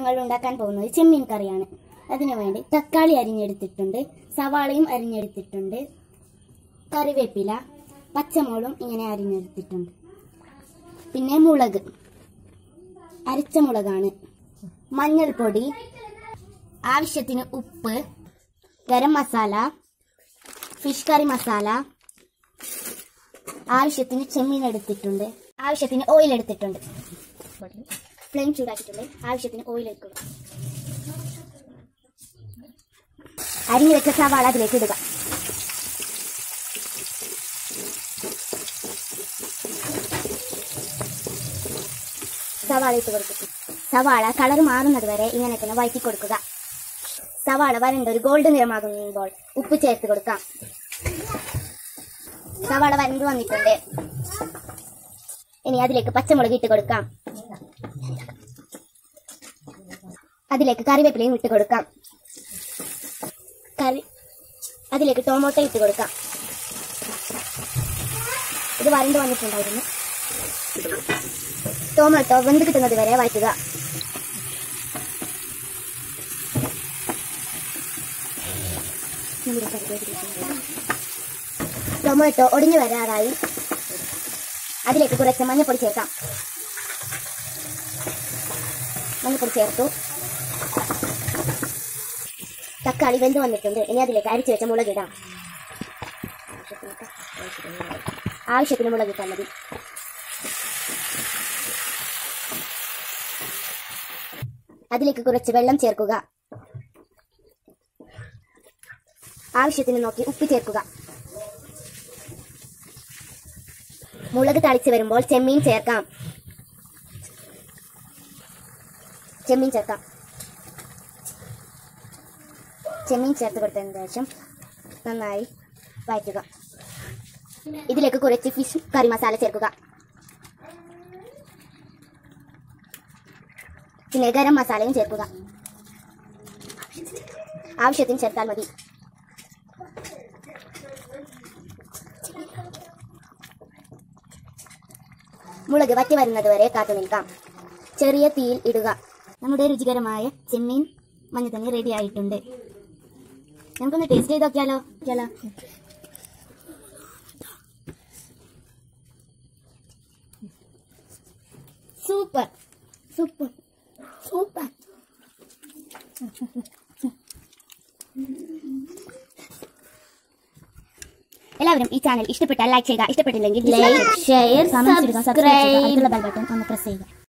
ഞങ്ങൾ ഉണ്ടാക്കാൻ പോകുന്നത് ചെമ്മീൻ കറിയാണ് അതിനു വേണ്ടി തക്കാളി അരിഞ്ഞെടുത്തിട്ടുണ്ട് സവാളയും അരിഞ്ഞെടുത്തിട്ടുണ്ട് കറിവേപ്പില പച്ചമുളകും ഇങ്ങനെ അരിഞ്ഞെടുത്തിട്ടുണ്ട് പിന്നെ മുളക് അരച്ച മുളകാണ് മഞ്ഞൾപ്പൊടി ആവശ്യത്തിന് ഉപ്പ് ഗരം മസാല ഫിഷ് കറി മസാല ആവശ്യത്തിന് ചെമ്മീൻ എടുത്തിട്ടുണ്ട് ആവശ്യത്തിന് ഓയിൽ എടുത്തിട്ടുണ്ട് ഫ്ലെയിം ചൂടാക്കിയിട്ടുണ്ട് ആവശ്യത്തിന് ഓയിൽ എടുക്കുക അരിഞ്ഞു വെച്ച സവാള അതിലേക്ക് ഇടുക സവാള ഇട്ട് കൊടുക്കുക സവാള കളർ മാറുന്നത് വരെ ഇങ്ങനെ തന്നെ വഴറ്റി കൊടുക്കുക സവാള വരണ്ട ഒരു ഗോൾഡ് നിറമാകുമ്പോൾ ഉപ്പ് ചേർത്ത് കൊടുക്കാം സവാള വരണ്ടു വന്നിട്ടുണ്ട് ഇനി അതിലേക്ക് പച്ചമുളക് ഇട്ട് കൊടുക്കാം അതിലേക്ക് കറിവേപ്പിലയും ഇട്ട് കൊടുക്കാം കറി അതിലേക്ക് ടൊമാറ്റോ ഇട്ട് കൊടുക്കാം ഇത് വരണ്ടു വന്നിട്ടുണ്ടായിരുന്നു ടൊമാറ്റോ വെന്ത് കിട്ടുന്നത് വരെ വഴറ്റുക ടൊമാറ്റോ ഒടിഞ്ഞു വരാറായി അതിലേക്ക് കുറച്ച് മഞ്ഞപ്പൊടി ചേർക്കാം മഞ്ഞപ്പൊടി ചേർത്തു തക്കാളി വെന്ത് വന്നിട്ടുണ്ട് ഇനി അതിലേക്ക് അരിച്ചു വെച്ച മുളക് ഇടാം ആവശ്യത്തിന് മുളക് ഇട്ടാൽ മതി അതിലേക്ക് കുറച്ച് വെള്ളം ചേർക്കുക ആവശ്യത്തിന് നോക്കി ഉപ്പ് ചേർക്കുക മുളക് തളിച്ച് വരുമ്പോൾ ചെമ്മീൻ ചേർക്കാം ചെമ്മീൻ ചേർക്കാം ചെമ്മീൻ ചേർത്ത് കൊടുത്തതിന് ശേഷം നന്നായി വഴറ്റുക ഇതിലേക്ക് കുറച്ച് ഫിഷ് കറി മസാല ചേർക്കുക പിന്നെ ഗരം മസാലയും ചേർക്കുക ആവശ്യത്തിന് ചേർത്താൽ മതി മുളക് വറ്റി വരുന്നത് വരെ കാത്തു നിൽക്കാം ചെറിയ തീയിൽ ഇടുക നമ്മുടെ രുചികരമായ ചെമ്മീൻ മഞ്ഞത്തണ്ണി റെഡി ആയിട്ടുണ്ട് നമുക്കൊന്ന് ടേസ്റ്റ് ചെയ്ത് നോക്കിയാലോ ചേല സൂപ്പർ സൂപ്പർ സൂപ്പർ എല്ലാവരും ഈ ചാനൽ ഇഷ്ടപ്പെട്ടാൽ ലൈക്ക് ചെയ്യുക ഇഷ്ടപ്പെട്ടില്ലെങ്കിൽ like share subscribe subscribe bell button ഒന്ന് പ്രസ് ചെയ്യുക